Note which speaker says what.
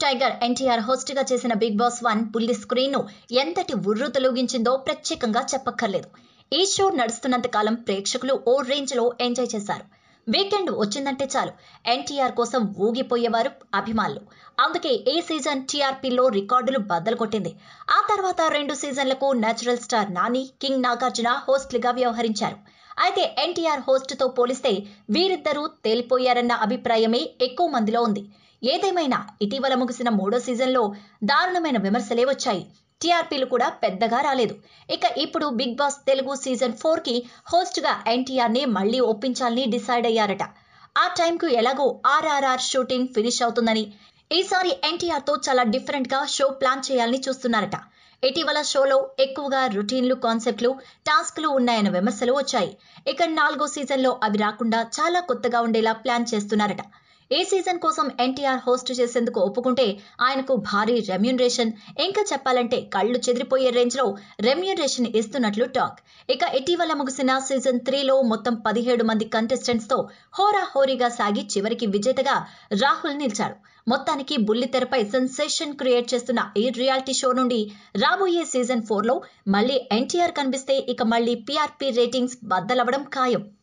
Speaker 1: tiger NTR host గా చేసిన Bigg Boss one బుల్లి స్క్రీన్ ను ఎంతటి ఉర్రు తొలగించిందో ప్రత్యేకంగా చెప్పక్కర్లేదు ఈ షో నడుస్తున్నంత కాలం ప్రేక్షకులు ఓ రేంజ్ లో ఎంజాయ్ చేశారు వీకెండ్ వచ్చిందంటే చాలు ఎన్టీఆర్ కోసం ఊగిపోయేవారు అభిమానులు అందుకే ఈ సీజన్ టీఆర్పీలో రికార్డులు బద్దలు కొట్టింది ఆ తర్వాత రెండు సీజన్లకు natural star Nani king Nagarjuna హోస్ట్లుగా వ్యవహరించారు అయితే ఎన్టీఆర్ హోస్ట్ తో పోలిస్తే వీరిద్దరూ తేలిపోయారన్న అభిప్రాయమే ఎక్కువ మందిలో ఉంది ఏదేమైనా ఇటీవల ముగిసిన మూడో సీజన్లో దారుణమైన విమర్శలే వచ్చాయి టీఆర్పీలు కూడా పెద్దగా రాలేదు ఇక ఇప్పుడు Bigg Boss Telugu season four కి హోస్ట్ గా ఎన్టీఆర్ ని మళ్లీ ఒప్పించాలని డిసైడ్ అయ్యారట ఆ టైంకు ఎలాగో ఆర్ఆర్ఆర్ షూటింగ్ ఫినిష్ అవుతుందని ఈసారి ఎన్టీఆర్ తో చాలా డిఫరెంట్ గా షో ప్లాన్ చేయాలని చూస్తున్నారట ఇటీవల షోలో ఎక్కువగా రొటీన్లు కాన్సెప్ట్లు టాస్క్లు ఉన్నాయన్న విమర్శలు వచ్చాయి ఇక నాలుగో సీజన్లో అవి రాకుండా చాలా కొత్తగా ఉండేలా ప్లాన్ చేస్తున్నారట ఈ సీజన్ కోసం ఎన్టీఆర్ హోస్ట్ చేసేందుకు ఒప్పుకుంటే ఆయనకు భారీ రెమ్యూనరేషన్ ఇంకా చెప్పాలంటే కళ్ళు చెదిరిపోయే రేంజ్ లో రెమ్యూనరేషన్ ఇస్తున్నట్లు టాక్ ఇక ఇటీవల ముగిసిన సీజన్ త్రీలో మొత్తం పదిహేడు మంది కంటెస్టెంట్స్ తో హోరాహోరీగా సాగి చివరికి విజేతగా రాహుల్ నిలిచాడు మొత్తానికి బుల్లితెరపై సెన్సేషన్ క్రియేట్ చేస్తున్న ఈ రియాలిటీ షో నుండి రాబోయే సీజన్ ఫోర్ లో మళ్ళీ ఎన్టీఆర్ కనిపిస్తే ఇక మళ్ళీ పీఆర్పీ రేటింగ్స్ బద్దలవడం ఖాయం